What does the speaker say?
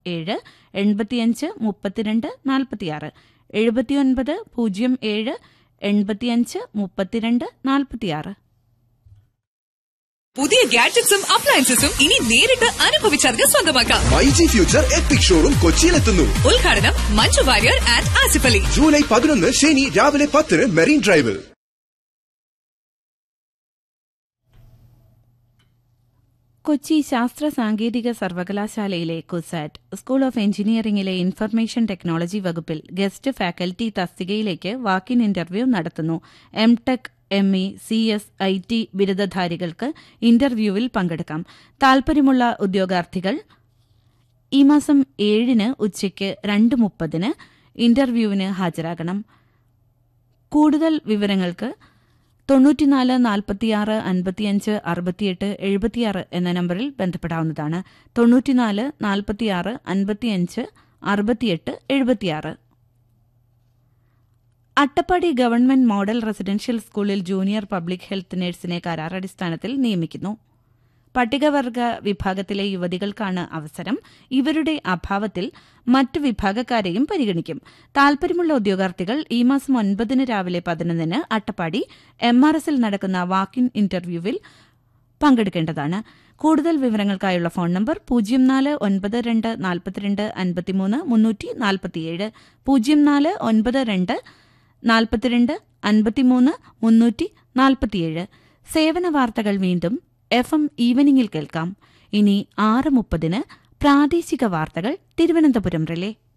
ഏഴ് എൺപത്തിയഞ്ച് മുപ്പത്തിരണ്ട് നാൽപ്പത്തിയാറ് എഴുപത്തിയൊൻപത് പൂജ്യം ഏഴ് എൺപത്തിയഞ്ച് മുപ്പത്തിരണ്ട് നാൽപ്പത്തിയാറ് പുതിയ ഗാഡ്ജറ്റ്സും അപ്ലയൻസസും ഇനി നേരിട്ട് അനുഭവിച്ചറിഞ്ഞ് സ്വന്തമാക്കാം my G future epic showroom കൊച്ചിയിലെത്തുന്നു ഉദ്ഘാടനം മഞ്ജു വാര്യർ ആൻഡ് ആസിഫ് അലി ജൂലൈ പതിനൊന്ന് ശനി രാവിലെ പത്തിന് മെറീൻ ഡ്രൈവിൽ കൊച്ചി ശാസ്ത്ര സാങ്കേതിക സർവകലാശാലയിലെ കുസാറ്റ് സ്കൂൾ ഓഫ് എഞ്ചിനീയറിംഗിലെ ഇൻഫർമേഷൻ ടെക്നോളജി വകുപ്പിൽ ഗസ്റ്റ് ഫാക്കൽറ്റി തസ്തികയിലേക്ക് വാക്കിൻ ഇന്റർവ്യൂ നടത്തുന്നു M tech M E C S I T ബിരുദധാരികൾക്ക് ഇന്റർവ്യൂവിൽ പങ്കെടുക്കാം താൽപര്യമുള്ള ഉദ്യോഗാർത്ഥികൾ ഈ മാസം ഏഴിന് ഉച്ചയ്ക്ക് രണ്ട് മുപ്പതിന് ഇന്റർവ്യൂവിന് ഹാജരാകണം കൂടുതൽ വിവരങ്ങൾക്ക് തൊണ്ണൂറ്റിനാല് നാൽപ്പത്തിയാറ് അൻപത്തിയഞ്ച് അറുപത്തിയെട്ട് എഴുപത്തിയാറ് എന്ന നമ്പറിൽ ബന്ധപ്പെടാവുന്നതാണ് തൊണ്ണൂറ്റിനാല് നാൽപ്പത്തിയാറ് അൻപത്തിയഞ്ച് അറുപത്തിയെട്ട് എഴുപത്തിയാറ് അട്ടപ്പാടി ഗവൺമെന്റ് മോഡൽ റെസിഡൻഷ്യൽ സ്കൂളിൽ ജൂനിയർ പബ്ലിക് ഹെൽത്ത് നഴ്സിനെ കരാറടിസ്ഥാനത്തിൽ നിയമിക്കുന്നു പട്ടികവർഗ വിഭാഗത്തിലെ യുവതികൾക്കാണ് അവസരം ഇവരുടെ അഭാവത്തിൽ മറ്റു വിഭാഗക്കാരെയും പരിഗണിക്കും താൽപര്യമുള്ള ഉദ്യോഗാർത്ഥികൾ ഈ മാസം ഒൻപതിന് രാവിലെ പതിനൊന്നിന് അട്ടപ്പാടി എം ആർ എസിൽ നടക്കുന്ന വാക്കിൻ ഇന്റർവ്യൂവിൽ പങ്കെടുക്കേണ്ടതാണ് കൂടുതൽ വിവരങ്ങൾക്കായുള്ള ഫോൺ നമ്പർ പൂജ്യം നാല് ഒൻപത് രണ്ട് നാൽപ്പത്തിരണ്ട് അൻപത്തിമൂന്ന് മുന്നൂറ്റി നാൽപ്പത്തിയേഴ് പൂജ്യം നാല് ഒൻപത് രണ്ട് നാൽപ്പത്തിരണ്ട് അൻപത്തിമൂന്ന് മുന്നൂറ്റി നാൽപ്പത്തിയേഴ് സേവന വാർത്തകൾ വീണ്ടും എഫ് എം ഈവനിംഗിൽ കേൾക്കാം ഇനി ആറ് മുപ്പതിന് പ്രാദേശിക വാർത്തകൾ തിരുവനന്തപുരം റിലേ